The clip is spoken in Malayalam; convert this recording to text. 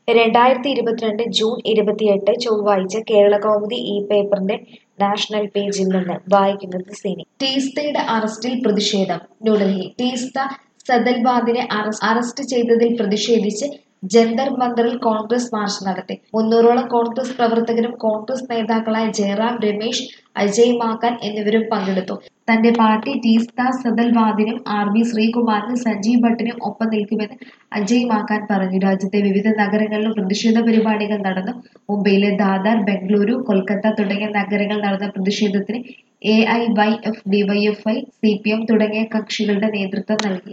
രണ്ടായിരത്തി ഇരുപത്തിരണ്ട് ജൂൺ ഇരുപത്തിയെട്ട് ചൊവ്വാഴ്ച കേരളകൗമുദി ഈ പേപ്പറിന്റെ നാഷണൽ പേജിൽ നിന്ന് വായിക്കുന്നത് സിനി ടീസ്തയുടെ അറസ്റ്റിൽ പ്രതിഷേധം ന്യൂഡൽഹി ടീസ്ത സദൽവാദിനെ അറസ് അറസ്റ്റ് ചെയ്തതിൽ പ്രതിഷേധിച്ച് ജന്തർ മന്ദറിൽ കോൺഗ്രസ് മാർച്ച് നടത്തി മുന്നൂറോളം കോൺഗ്രസ് പ്രവർത്തകരും കോൺഗ്രസ് നേതാക്കളായ ജയറാം രമേശ് അജയ് മാക്കൻ എന്നിവരും പങ്കെടുത്തു തന്റെ പാർട്ടി ടീസ്ത സദൽവാദിനും ആർ ബി ശ്രീകുമാറിനും സഞ്ജീവ് ഭട്ടിനും ഒപ്പം നിൽക്കുമെന്ന് അജയ് മാക്കാൻ പറഞ്ഞു രാജ്യത്തെ വിവിധ നഗരങ്ങളിലും പ്രതിഷേധ പരിപാടികൾ നടന്നു മുംബൈയിലെ ദാദർ ബംഗളൂരു കൊൽക്കത്ത തുടങ്ങിയ നഗരങ്ങളിൽ നടന്ന പ്രതിഷേധത്തിന് A I Y F DYFI C P M തുടങ്ങിയ കക്ഷികളുടെ നേതൃത്വം നൽകി